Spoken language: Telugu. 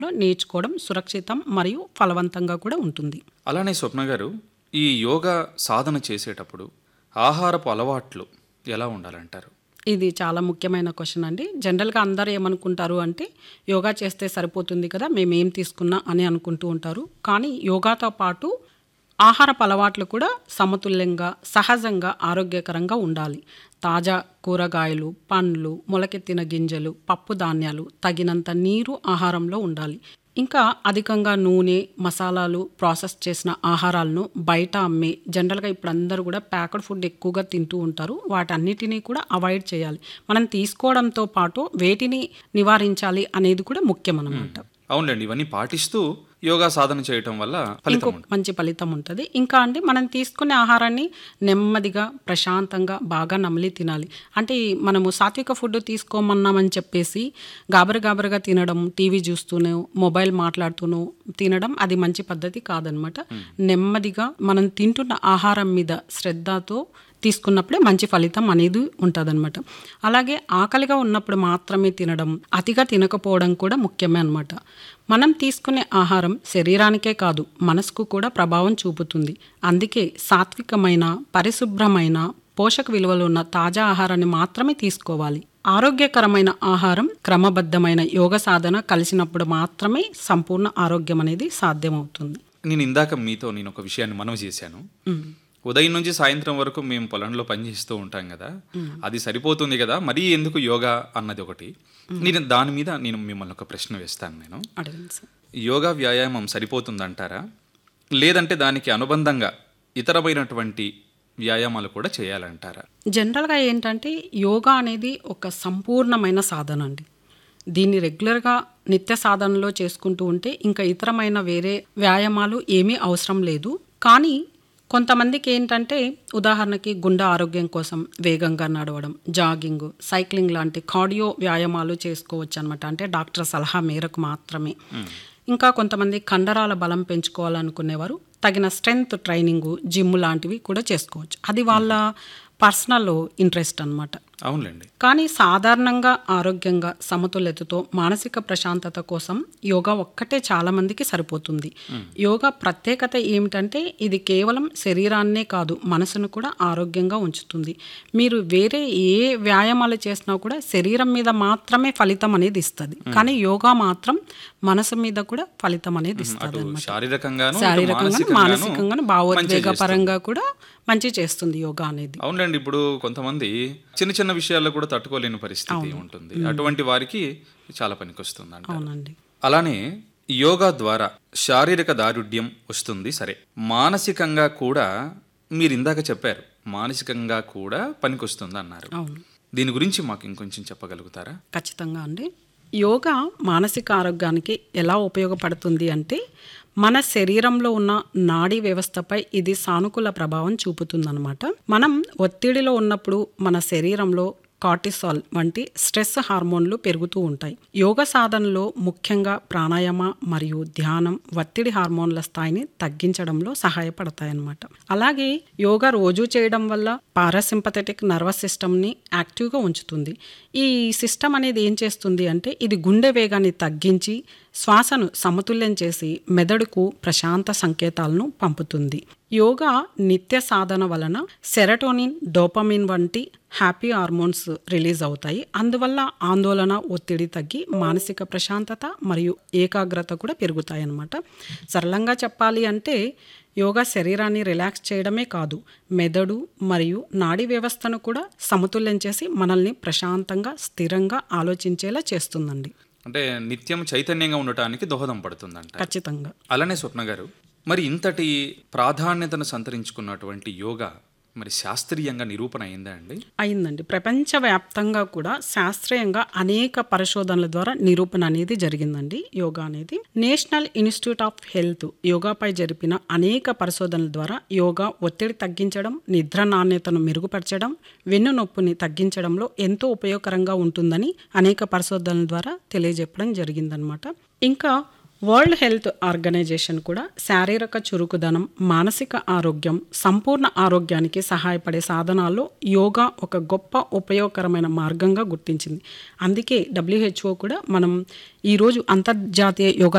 నేర్చుకోవడం సురక్షితం మరియు ఫలవంతంగా కూడా ఉంటుంది అలానే స్వప్న గారు ఈ యోగా సాధన చేసేటప్పుడు ఆహారపు అలవాట్లు ఎలా ఉండాలంటారు ఇది చాలా ముఖ్యమైన క్వశ్చన్ అండి జనరల్గా అందరూ ఏమనుకుంటారు అంటే యోగా చేస్తే సరిపోతుంది కదా మేము ఏం తీసుకున్నా అని అనుకుంటూ ఉంటారు కానీ యోగాతో పాటు ఆహారపు అలవాట్లు కూడా సమతుల్యంగా సహజంగా ఆరోగ్యకరంగా ఉండాలి తాజా కూరగాయలు పండ్లు మొలకెత్తిన గింజలు పప్పు ధాన్యాలు తగినంత నీరు ఆహారంలో ఉండాలి ఇంకా అధికంగా నూనె మసాలాలు ప్రాసెస్ చేసిన ఆహారాలను బయట అమ్మే జనరల్గా ఇప్పుడు అందరూ కూడా ప్యాకెడ్ ఫుడ్ ఎక్కువగా తింటూ ఉంటారు వాటన్నిటినీ కూడా అవాయిడ్ చేయాలి మనం తీసుకోవడంతో పాటు వేటిని నివారించాలి అనేది కూడా ముఖ్యం అన్నమాట అవునులేండి ఇవన్నీ పాటిస్తూ యోగా సాధన చేయటం వల్ల ఫలితం ఇంకో ఉంటుంది మంచి ఫలితం ఉంటుంది ఇంకా అండి మనం తీసుకునే ఆహారాన్ని నెమ్మదిగా ప్రశాంతంగా బాగా నమిలి తినాలి అంటే ఈ మనము సాత్విక ఫుడ్ తీసుకోమన్నామని చెప్పేసి గాబరి గాబరిగా తినడం టీవీ చూస్తూనే మొబైల్ మాట్లాడుతూనో తినడం అది మంచి పద్ధతి కాదనమాట నెమ్మదిగా మనం తింటున్న ఆహారం మీద శ్రద్ధతో తీసుకున్నప్పుడే మంచి ఫలితం అనేది ఉంటుందన్నమాట అలాగే ఆకలిగా ఉన్నప్పుడు మాత్రమే తినడం అతిగా తినకపోవడం కూడా ముఖ్యమే అన్నమాట మనం తీసుకునే ఆహారం శరీరానికే కాదు మనసుకు కూడా ప్రభావం చూపుతుంది అందుకే సాత్వికమైన పరిశుభ్రమైన పోషక విలువలు ఉన్న తాజా ఆహారాన్ని మాత్రమే తీసుకోవాలి ఆరోగ్యకరమైన ఆహారం క్రమబద్ధమైన యోగ సాధన కలిసినప్పుడు మాత్రమే సంపూర్ణ ఆరోగ్యం అనేది సాధ్యమవుతుంది నేను ఇందాక మీతో నేను ఒక విషయాన్ని మనవి చేశాను ఉదయం నుంచి సాయంత్రం వరకు మేము పొలంలో పనిచేస్తూ ఉంటాం కదా అది సరిపోతుంది కదా మరీ ఎందుకు యోగా అన్నది ఒకటి నేను దాని మీద నేను మిమ్మల్ని ఒక ప్రశ్న వేస్తాను నేను అడగండి సార్ యోగా వ్యాయామం సరిపోతుందంటారా లేదంటే దానికి అనుబంధంగా ఇతరమైనటువంటి వ్యాయామాలు కూడా చేయాలంటారా జనరల్గా ఏంటంటే యోగా అనేది ఒక సంపూర్ణమైన సాధన అండి దీన్ని రెగ్యులర్గా నిత్య సాధనలో చేసుకుంటూ ఉంటే ఇంకా ఇతరమైన వేరే వ్యాయామాలు ఏమీ అవసరం లేదు కానీ కొంతమందికి ఏంటంటే ఉదాహరణకి గుండె ఆరోగ్యం కోసం వేగంగా నడవడం జాగింగ్ సైక్లింగ్ లాంటి కార్డియో వ్యాయామాలు చేసుకోవచ్చు అనమాట అంటే డాక్టర్ సలహా మేరకు మాత్రమే ఇంకా కొంతమంది కండరాల బలం పెంచుకోవాలనుకునేవారు తగిన స్ట్రెంగ్త్ ట్రైనింగ్ జిమ్ లాంటివి కూడా చేసుకోవచ్చు అది వాళ్ళ పర్సనల్ ఇంట్రెస్ట్ అన్నమాట అవునులేండి కానీ సాధారణంగా ఆరోగ్యంగా సమతుల్యతతో మానసిక ప్రశాంతత కోసం యోగా ఒక్కటే చాలా మందికి సరిపోతుంది యోగా ప్రత్యేకత ఏమిటంటే ఇది కేవలం శరీరాన్నే కాదు మనసును కూడా ఆరోగ్యంగా ఉంచుతుంది మీరు వేరే ఏ వ్యాయామాలు చేసినా కూడా శరీరం మీద మాత్రమే ఫలితం అనేది ఇస్తుంది కానీ యోగా మాత్రం మనసు మీద కూడా ఫలితం అనేది ఇస్తుంది అటు శారీరకంగాను ఇటు శారీరకంగా మానసికంగాను మానసికంగా మంచి భావోద్వేగ చేస్తుంది. పరంగా కూడా మంచి చేస్తుంది యోగా అనేది అవునండి ఇప్పుడు కొంతమంది చిన్న చిన్న విషయాల్లో కూడా తట్టుకోలేని పరిస్థితి ఉంటుంది అటువంటి వారికి చాలా పనికొస్తుంది అంట అవునండి అలానే యోగా ద్వారా శారీరక దారుఢ్యం వస్తుంది సరే మానసికంగా కూడా మీరు ఇందాక చెప్పారు మానసికంగా కూడా పనికొస్తుంది అన్నారు అవును దీని గురించి మాకు ఇంకొంచెం చెప్పగలుగుతారా ఖచ్చితంగా అండి యోగా మానసిక ఆరోగ్యానికి ఎలా ఉపయోగపడుతుంది అంటే మన శరీరంలో ఉన్న నాడీ వ్యవస్థపై ఇది సానుకూల ప్రభావం చూపుతుందన్నమాట మనం ఒత్తిడిలో ఉన్నప్పుడు మన శరీరంలో కార్టిసాల్ వంటి స్ట్రెస్ హార్మోన్లు పెరుగుతూ ఉంటాయి యోగ సాధనలో ముఖ్యంగా ప్రాణాయామ మరియు ధ్యానం ఒత్తిడి హార్మోన్ల స్థాయిని తగ్గించడంలో సహాయపడతాయన్నమాట అలాగే యోగా రోజు చేయడం వల్ల పారాసింపథెటిక్ నర్వస్ సిస్టమ్ని యాక్టివ్గా ఉంచుతుంది ఈ సిస్టమ్ అనేది ఏం చేస్తుంది అంటే ఇది గుండె వేగాన్ని తగ్గించి శ్వాసను సమతుల్యం చేసి మెదడుకు ప్రశాంత సంకేతాలను పంపుతుంది యోగా నిత్య సాధన వలన సెరటోనిన్ డోపమిన్ వంటి హ్యాపీ హార్మోన్స్ రిలీజ్ అవుతాయి అందువల్ల ఆందోళన ఒత్తిడి తగ్గి మానసిక ప్రశాంతత మరియు ఏకాగ్రత కూడా పెరుగుతాయి అన్నమాట సరళంగా చెప్పాలి అంటే యోగా శరీరాన్ని రిలాక్స్ చేయడమే కాదు మెదడు మరియు నాడీ వ్యవస్థను కూడా సమతుల్యం చేసి మనల్ని ప్రశాంతంగా స్థిరంగా ఆలోచించేలా చేస్తుందండి అంటే నిత్యం చైతన్యంగా ఉండటానికి దోహదం పడుతుందంట ఖచ్చితంగా అలానే స్వప్న గారు మరి ఇంతటి ప్రాధాన్యతను సంతరించుకున్నటువంటి యోగా మరి శాస్త్రీయంగా నిరూపణ అయిందా అండి అయిందండి ప్రపంచవ్యాప్తంగా కూడా శాస్త్రీయంగా అనేక పరిశోధనల ద్వారా నిరూపణ అనేది జరిగిందండి యోగా అనేది నేషనల్ ఇన్స్టిట్యూట్ ఆఫ్ హెల్త్ యోగాపై జరిపిన అనేక పరిశోధనల ద్వారా యోగా ఒత్తిడి తగ్గించడం నిద్ర నాణ్యతను మెరుగుపరచడం వెన్ను నొప్పిని తగ్గించడంలో ఎంతో ఉపయోగకరంగా ఉంటుందని అనేక పరిశోధనల ద్వారా తెలియజెప్పడం జరిగిందనమాట ఇంకా వరల్డ్ హెల్త్ ఆర్గనైజేషన్ కూడా శారీరక చురుకుదనం మానసిక ఆరోగ్యం సంపూర్ణ ఆరోగ్యానికి సహాయపడే సాధనాల్లో యోగా ఒక గొప్ప ఉపయోగకరమైన మార్గంగా గుర్తించింది అందుకే డబ్ల్యూహెచ్ఓ కూడా మనం ఈరోజు అంతర్జాతీయ యోగా